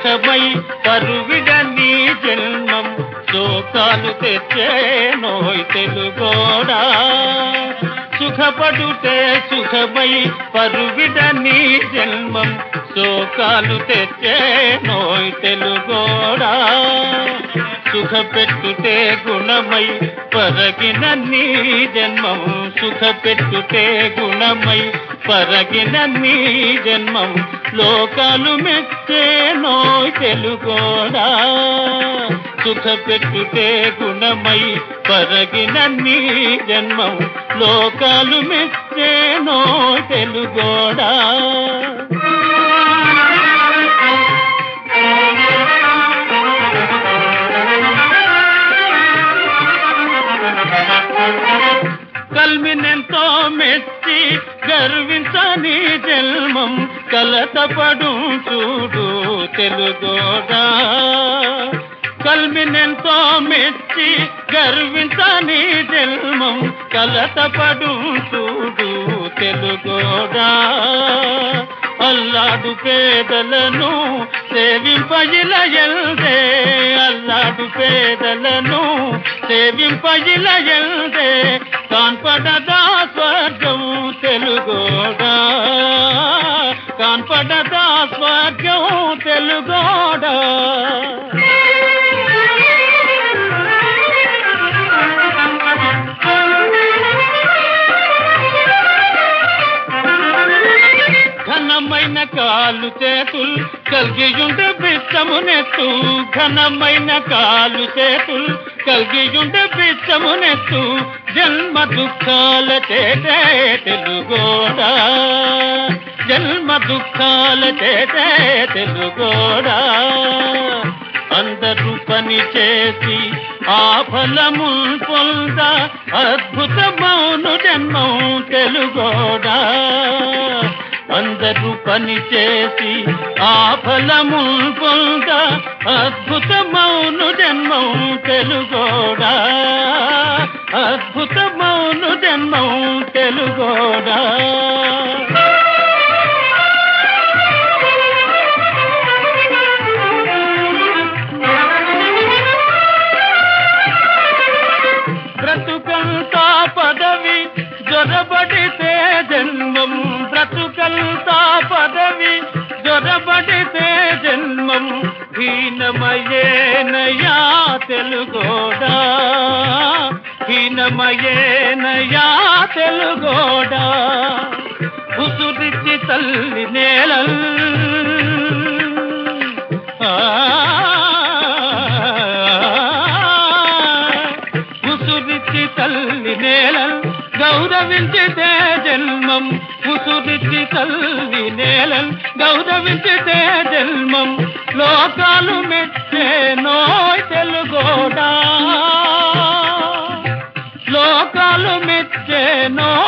సుఖమై పరువిడ నీ జన్మం శోకాలు తెచ్చే నోయ్ తెలుగోడా సుఖపడుటే సుఖమై పరువిడ నీ జన్మం శోకాలు తెచ్చే నోయ్ తెలుగోడా సుఖపెట్టుటే గుణమై పరగిన నీ జన్మం సుఖపెట్టుటే గుణమై పరగిన నీ జన్మం లోకాలు మెచ్చే నోయ్ తెలుగోడా సుఖపెట్టుటే గుణమై పరగిన నీ జన్మం లోకాలు మెచ్చే నోయ్ తెలుగోడా కల్మినెంతో మెచ్చి గర్వించని జన్మం కలతపడు చూడు తెలుగోడా కల్మినెంతో మెచ్చి గర్వించని జన్మం కలతపడు చూడు తెలుగోడా అల్లాడు పేదలను సేవింపయిలయల్దే అల్లాడు పేదలను సేవింపయిలయల్దే కాన్పడదా స్వర్గం తెలుగోడా కాన్పడదా స్వర్గం తెలుగోడా ఘనమైన కాలు చేతులు కలిగియుండ బిచ్చమునెత్తు ఘనమైన కాలు చేతులు కలిగియుండ బిచ్చమునెత్తు జన్మ దుఃఖాల చేతే తెలుగోడా జన్మ దుఃఖాల చేతే తెలుగోడా అందరూ పని చేసి ఆ ఫలము పొంద అద్భుతమౌను జన్మం తెలుగోడా అందరూ పని చేసి ఆ ఫలము పొంద అద్భుతమౌను జన్మం తెలుగోడా అద్భుతమౌను జన్మం తెలుగోడా బ్రతుకంతా పదవి జ్వరబడితే జన్మం బ్రతుకంతా పదవి జ్వరబడితే జన్మం హీనమయేనయా తెలుగోడా హీనమయేనయా తెలుగోడా ఉసురిచి తల్లి నేలల్ ఉసురిచి తల్లి నేలల్ గౌరవించితే జన్మం ఉసురిచి తల్లి నేలల్ గౌరవించితే జన్మం లోకాలు మెచ్చే నోయ్ తెలుగోడా లోకాలు మెచ్చే నో